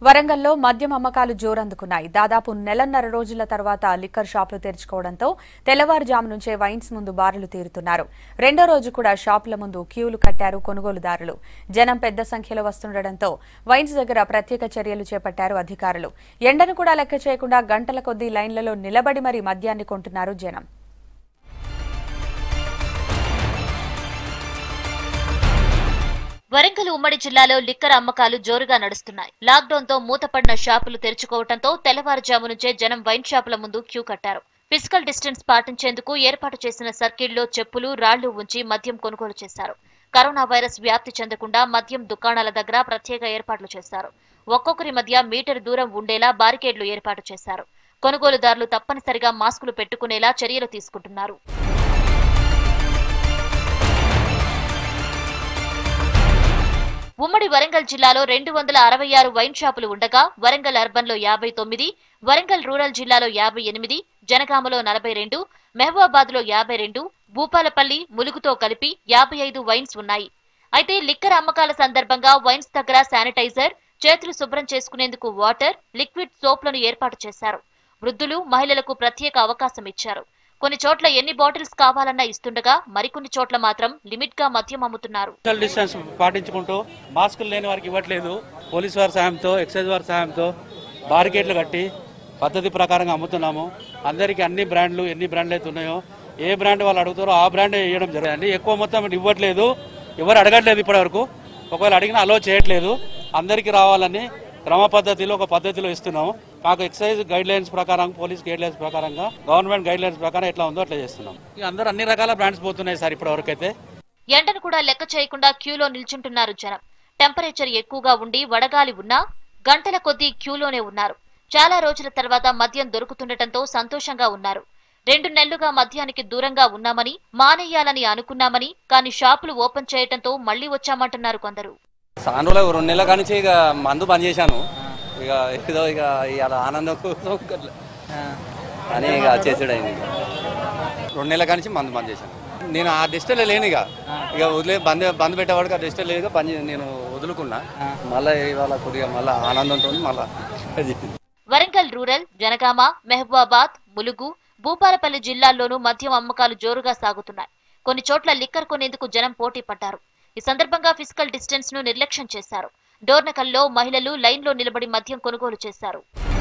వరంగల్లో మద్యం అమ్మకాలు జోరందుకున్నాయి దాదాపు నెలన్నర రోజుల తర్వాత లిక్కర్ షాపులు తెరుచుకోవడంతో తెల్లవారుజాము నుంచే వైన్స్ ముందు బారులు తీరుతున్నారు రెండో రోజు కూడా షాపుల ముందు క్యూలు కట్టారు కొనుగోలుదారులు జనం పెద్ద సంఖ్యలో వస్తుండటంతో వైన్స్ దగ్గర ప్రత్యేక చర్యలు చేపట్టారు అధికారులు ఎండను కూడా లెక్క చేయకుండా గంటల కొద్దీ లైన్లలో నిలబడి మరీ మద్యాన్ని కొంటున్నారు జనం వరంగల్ ఉమ్మడి జిల్లాలో లిక్కర్ అమ్మకాలు జోరుగా నడుస్తున్నాయి లాక్డౌన్ తో మూతపడిన షాపులు తెరుచుకోవడంతో తెల్లవారుజాము నుంచే జనం వైన్ షాపుల ముందు క్యూ కట్టారు ఫిజికల్ డిస్టెన్స్ పాటించేందుకు ఏర్పాటు చేసిన సర్కిల్లో చెప్పులు రాళ్లు ఉంచి మద్యం కొనుగోలు చేశారు కరోనా వైరస్ వ్యాప్తి చెందకుండా మద్యం దుకాణాల దగ్గర ప్రత్యేక ఏర్పాట్లు చేశారు ఒక్కొక్కరి మధ్య మీటర్ దూరం ఉండేలా బారికేడ్లు ఏర్పాటు చేశారు కొనుగోలుదారులు తప్పనిసరిగా మాస్కులు పెట్టుకునేలా చర్యలు తీసుకుంటున్నారు ఉమ్మడి వరంగల్ జిల్లాలో రెండు వందల అరవై ఆరు వైన్ షాపులు ఉండగా వరంగల్ అర్బన్ లో యాభై తొమ్మిది వరంగల్ రూరల్ జిల్లాలో యాభై ఎనిమిది జనగామలో నలభై రెండు మహబూబాబాద్ లో యాభై రెండు భూపాలపల్లి ములుగుతో కలిపి యాభై ఐదు వైన్స్ ఉన్నాయి అయితే లిక్కర్ అమ్మకాల సందర్భంగా వైన్స్ దగ్గర శానిటైజర్ చేతులు శుభ్రం చేసుకునేందుకు వాటర్ లిక్విడ్ సోప్లను ఏర్పాటు చేశారు వృద్ధులు మహిళలకు ప్రత్యేక అవకాశం ఇచ్చారు కొన్ని చోట్ల ఎన్ని బాటిల్స్ కావాలన్నా ఇస్తుండగా మరికొన్ని చోట్ల మాత్రం లిమిట్ గా మద్యం అమ్ముతున్నారు సోషల్ డిస్టెన్స్ పాటించుకుంటూ మాస్కులు లేని వారికి ఇవ్వట్లేదు పోలీస్ వారి సాయంతో ఎక్సైజ్ వారి సాయంతో బారికేడ్లు కట్టి పద్ధతి ప్రకారంగా అమ్ముతున్నాము అందరికీ అన్ని బ్రాండ్లు ఎన్ని బ్రాండ్లు అయితే ఉన్నాయో ఏ బ్రాండ్ వాళ్ళు అడుగుతారో ఆ బ్రాండ్ ఇవ్వడం జరుగుతుంది ఎక్కువ మొత్తం ఇవ్వట్లేదు ఎవరు అడగట్లేదు ఇప్పటివరకు ఒకవేళ అడిగినా అలో చేయట్లేదు అందరికీ రావాలని క్రమ పద్ధతిలో ఒక పద్ధతిలో ఇస్తున్నాము మాకు ఎక్సైజ్ గైడ్ లైన్స్ ప్రకారం పోలీస్ గైడ్ లైన్స్ ప్రకారంగా గవర్నమెంట్ గైడ్ లైన్స్ ప్రకారం ఎట్లా ఉందో అట్లా చేస్తున్నాం ఇక అందరూ అన్ని రకాల బ్రాండ్స్ పోతున్నాయి సార్ ఇప్పటివరకు అయితే ఎండను కూడా లెక్క చేయకుండా క్యూలో నిల్చుంటున్నారు జనం టెంపరేచర్ ఎక్కువగా ఉండి వడగాలి ఉన్నా గంటల కొద్దీ క్యూలోనే ఉన్నారు చాలా రోజుల తర్వాత మద్యం దొరుకుతుండటంతో సంతోషంగా ఉన్నారు రెండు నెలలుగా మద్యానికి దూరంగా ఉన్నామని మానేయాలని అనుకున్నామని కానీ షాపులు ఓపెన్ చేయటంతో మళ్లీ వచ్చామంటున్నారు కొందరు సాన్ రోజులు రెండు నెలల కానించి ఇక మందు బంద్ చేశాను ఇక ఏదో ఇక ఇవాళ ఆనందం కోసం అని ఇక చేసుడు అయింది ఇక. రెండు నెలల కానించి మందు బంద్ చేశాను నేను ఆ డిస్టల్లో లేను ఇక ఇక వదిలే బంద్ బంద్ పెట్టేవాడికి ఆ డిస్టల్ లేదు బంద్ చే- నేను వదులుకున్నా మళ్ళీ ఇవాళ కొద్దిగా మళ్ళీ ఆనందంతో మళ్ళీ వరంగల్ రూరల్ జనగామ మెహబూబాబాద్ ములుగు భూపాలపల్లి జిల్లాల్లోనూ మద్యం అమ్మకాలు జోరుగా సాగుతున్నాయి కొన్ని చోట్ల లిక్కర్ కొనేందుకు జనం పోటీ పడ్డారు ఈ సందర్భంగా ఫిజికల్ డిస్టెన్స్ ను నిర్లక్ష్యం చేశారు డోర్నకల్లో మహిళలు లైన్లో నిలబడి మద్యం కొనుగోలు చేశారు